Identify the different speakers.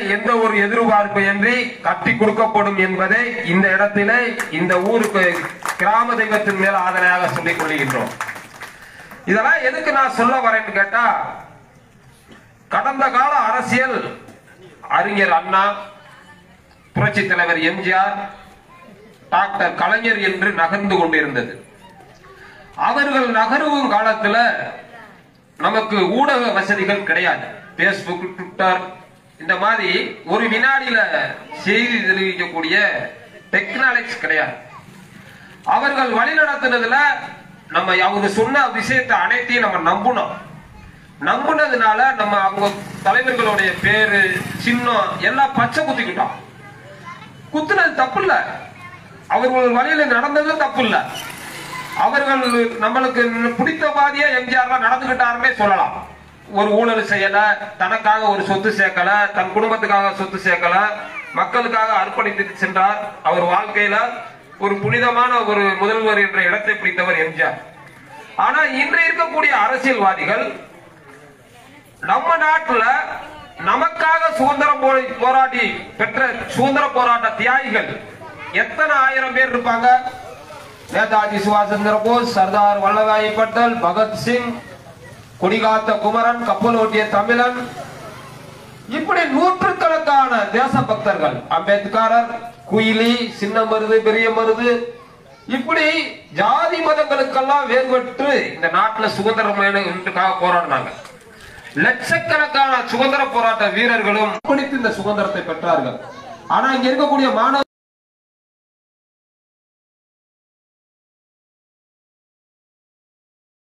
Speaker 1: எந்த ஒரு எதிர்பார்ப்பு இன்றி கட்டி கொடுக்கப்படும் என்பதை இந்த இடத்திலே இந்த ஊருக்கு கிராம தெய்வத்தின் மேல் ஆதரவாக சொல்லிக் கொள்கின்றோம் இதெல்லாம் எதுக்கு நான் சொல்ல வரேன்னு கேட்டா கடந்த கால அரசியல் அறிஞர் அண்ணா புரட்சி தலைவர் எம்ஜிஆர் டாக்டர் கலைஞர் என்று நகர்ந்து கொண்டிருந்தது அவர்கள் நகரும் காலத்துல நமக்கு ஊடக வசதிகள் கிடையாது பேஸ்புக் ட்விட்டர் இந்த மாதிரி ஒரு வினாடியில செய்தி தெரிவிக்கக்கூடிய டெக்னாலஜி கிடையாது அவர்கள் வழி நடத்துனதுல நம்ம அவங்க சொன்ன விஷயத்தை அனைத்தையும் நம்ம நம்பணும் நம்புனதுனால நம்ம அவங்க தலைவர்களுடைய பேரு சின்னம் எல்லாம் பச்சை குத்திக்கிட்டோம் குத்துனது தப்பு இல்ல அவர்கள் வழியில நடந்தது தப்பு இல்ல அவர்கள் நம்மளுக்கு பிடித்த மாதிரியே எம்ஜிஆர் நடந்துகிட்டாருமே சொல்லலாம் ஒரு ஊழல் செய்யல தனக்காக ஒரு சொத்து சேர்க்கல தன் குடும்பத்துக்காக சொத்து சேர்க்கல மக்களுக்காக அர்ப்பணித்து சென்றார் அவர் வாழ்க்கையில ஒரு புனிதமான ஒரு முதல்வர் என்ற இடத்தை பிடித்தவர் எம்ஜிஆர் ஆனா இன்று இருக்கக்கூடிய அரசியல்வாதிகள் நம்ம நாட்டுல நமக்காக சுதந்திரம் போ- போராடி பெற்ற சுதந்திர போராட்ட தியாகிகள் எத்தனை ஆயிரம் பேர் இருப்பாங்க நேதாஜி சுபாஷ் சந்திர போஸ் சர்தார் வல்லபாய் பட்டேல் பகத்சிங் கொடிகாத்த குமரன் கப்பல் ஓட்டிய தமிழன் இப்படி நூற்றுக்கணக்கான தேசபக்தர்கள் அம்பேத்கரர் குயிலி சின்ன மருது பெரிய மருது இப்படி ஜாதி மதங்களுக்கெல்லாம் வேறுபட்டு இந்த நாட்டுல சுதந்திரம் வேணும் என்றுக்காக போராடினாங்க லட்சக்கணக்கான சுதந்திர போராட்ட வீரர்களும் பிடித்து இந்த சுதந்திரத்தை பெற்றார்கள் ஆனா இங்க இருக்கக்கூடிய மாணவ